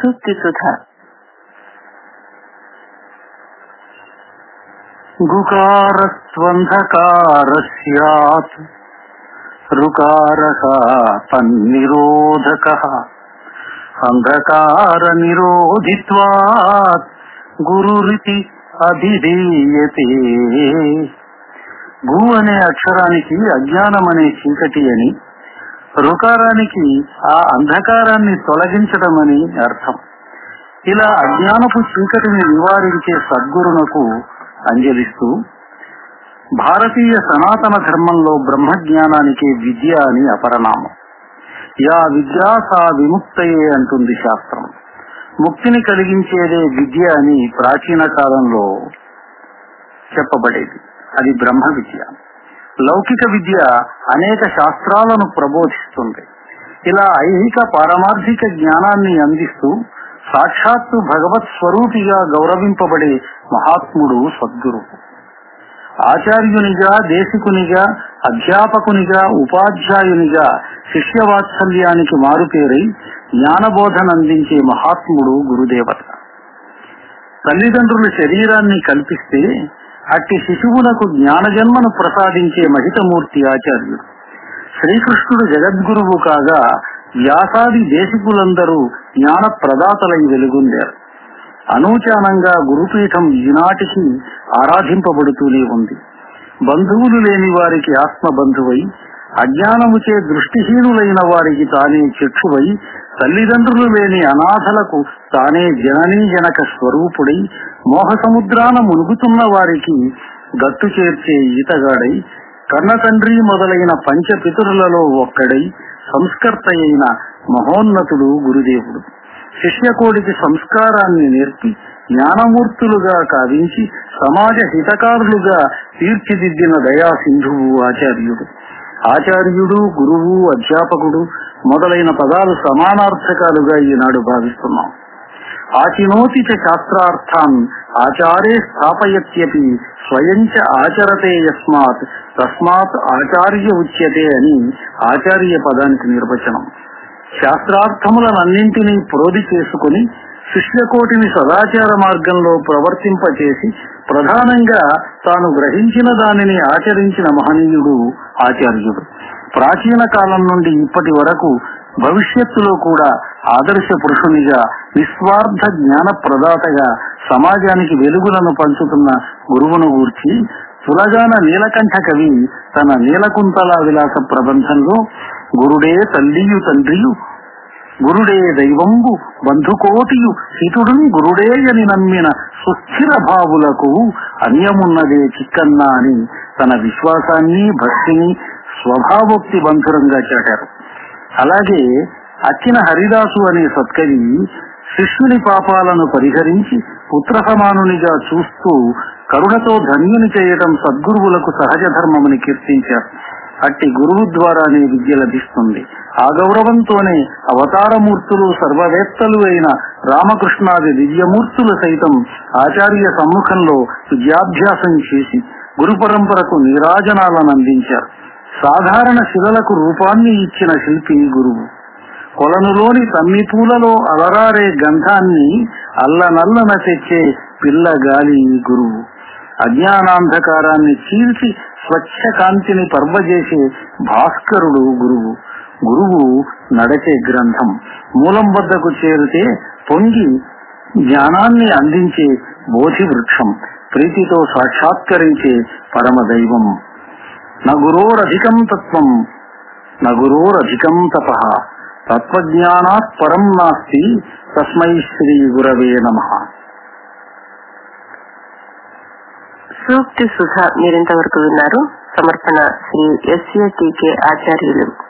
సూక్తి సుధ గుకారస్త్వంధకార స్యాత్ రుకారః తన్నిరోధక అంధకార నిరోధిత్వాత్ గురురితి అభిధీయతే గు అనే అక్షరానికి అజ్ఞానం అనే చీకటి అని రుకారానికి ఆ అంధకారాన్ని తొలగించడం అని అర్థం ఇలా అజ్ఞానపు చీకటిని నివారించే సద్గురునకు అంజలిస్తూ భారతీయ సనాతన ధర్మంలో బ్రహ్మజ్ఞానానికి విద్య అని అపరనామం యా విద్యా సా విముక్తయే అంటుంది శాస్త్రం ముక్తిని కలిగించేదే విద్య అని ప్రాచీన కాలంలో చెప్పబడేది అది బ్రహ్మ విద్య లౌకిక విద్య అనేక శాస్త్రాలను ప్రబోధిస్తుంది ఇలా ఐహిక పారమార్థిక జ్ఞానాన్ని అందిస్తూ సాక్షాత్తు భగవత్ స్వరూపిగా గౌరవింపబడే మహాత్ముడు సద్గురువు ఆచార్యునిగా దేశికునిగా అధ్యాపకునిగా ఉపాధ్యాయునిగా శిష్యవాత్సల్యానికి మారుపేరై జ్ఞానబోధన అందించే మహాత్ముడు గురుదేవత తల్లిదండ్రులు శరీరాన్ని కల్పిస్తే అట్టి శిశువులకు జ్ఞానజన్మను ప్రసాదించే మహితమూర్తి ఆచార్యుడు శ్రీకృష్ణుడు జగద్గురువు కాగా వ్యాసాది దేశికులందరూ జ్ఞాన ప్రదాతలై వెలుగొందారు అనూచానంగా గురుపీఠం ఈనాటికి ఆరాధింపబడుతూనే ఉంది బంధువులు లేని వారికి ఆత్మ బంధువై అజ్ఞానముచే దృష్టిహీనులైన వారికి తానే చక్షువై తల్లిదండ్రులు లేని అనాథలకు తానే జననీ జనక స్వరూపుడై మోహ సముద్రాన మునుగుతున్న వారికి గట్టు చేర్చే ఈతగాడై కన్న తండ్రి మొదలైన పంచపితరులలో ఒక్కడై సంస్కర్త అయిన మహోన్నతుడు గురుదేవుడు శిష్యకోడికి సంస్కారాన్ని నేర్పి జ్ఞానమూర్తులుగా కావించి సమాజ హితకారులుగా తీర్చిదిద్దిన దయా సింధువు ఆచార్యుడు ఆచార్యుడు గురువు అధ్యాపకుడు మొదలైన పదాలు సమానార్థకాలుగా ఈనాడు భావిస్తున్నాం ఆచినోతి చ శాస్త్రార్థాన్ ఆచారే స్థాపయత్యపి స్వయం చ ఆచరతే యస్మాత్ తస్మాత్ ఆచార్య ఉచ్యతే అని ఆచార్య పదానికి నిర్వచనం శాస్త్రార్థములనన్నింటినీ ప్రోధి చేసుకుని శిష్యకోటిని సదాచార మార్గంలో ప్రవర్తింపచేసి ప్రధానంగా తాను గ్రహించిన దానిని ఆచరించిన మహనీయుడు ఆచార్యుడు ప్రాచీన కాలం నుండి ఇప్పటి వరకు భవిష్యత్తులో కూడా ఆదర్శ పురుషునిగా నిస్వార్థ జ్ఞాన ప్రదాతగా సమాజానికి వెలుగులను పంచుతున్న గురువును గూర్చి తులగాన నీలకంఠ కవి తన నీలకుంతల విలాస ప్రబంధంలో గురుడే తల్లియు తండ్రియు గురుడే దైవంబు బంధుకోటియు హితుడు గురుడేయని నమ్మిన సుస్థిర భావులకు అన్యమున్నదే చిక్కన్నా అని తన విశ్వాసాన్ని భక్తిని స్వభావోక్తి బంధురంగా చాటారు అలాగే అచ్చిన హరిదాసు అనే సత్కవి శిష్యుని పాపాలను పరిహరించి పుత్ర సమానునిగా చూస్తూ కరుణతో ధన్యుని చేయటం సద్గురువులకు సహజ ధర్మమని కీర్తించారు అట్టి గురువు ద్వారానే విద్య లభిస్తుంది ఆ గౌరవంతోనే అవతారమూర్తులు సర్వవేత్తలు అయిన రామకృష్ణాది దివ్యమూర్తులు సైతం ఆచార్య సమ్ముఖంలో విద్యాభ్యాసం చేసి గురు పరంపరకు నీరాజనాలను అందించారు సాధారణ శిలలకు రూపాన్ని ఇచ్చిన శిల్పి గురువు కొలనులోని తమ్మి పూలలో అలరారే గంధాన్ని అల్లనల్లన తెచ్చే పిల్ల గాలి గురువు అజ్ఞానాంధకారాన్ని చీల్చి స్వచ్ఛ కాంతిని పర్వజేసే భాస్కరుడు గురువు గురువు నడచే గ్రంథం మూలం వద్దకు చేరితే పొంగి జ్ఞానాన్ని అందించే బోధి వృక్షం ప్రీతితో సాక్షాత్కరించే పరమ దైవం నగురోరధికం తత్వం నగురోరధికం తప తత్వజ్ఞానాత్ పరం నాస్తి తస్మై శ్రీ గురవే నమ సూక్తి సుధ మీరింతవరకు విన్నారు సమర్పణ శ్రీ ఎస్ఏ టీకే ఆచార్యులు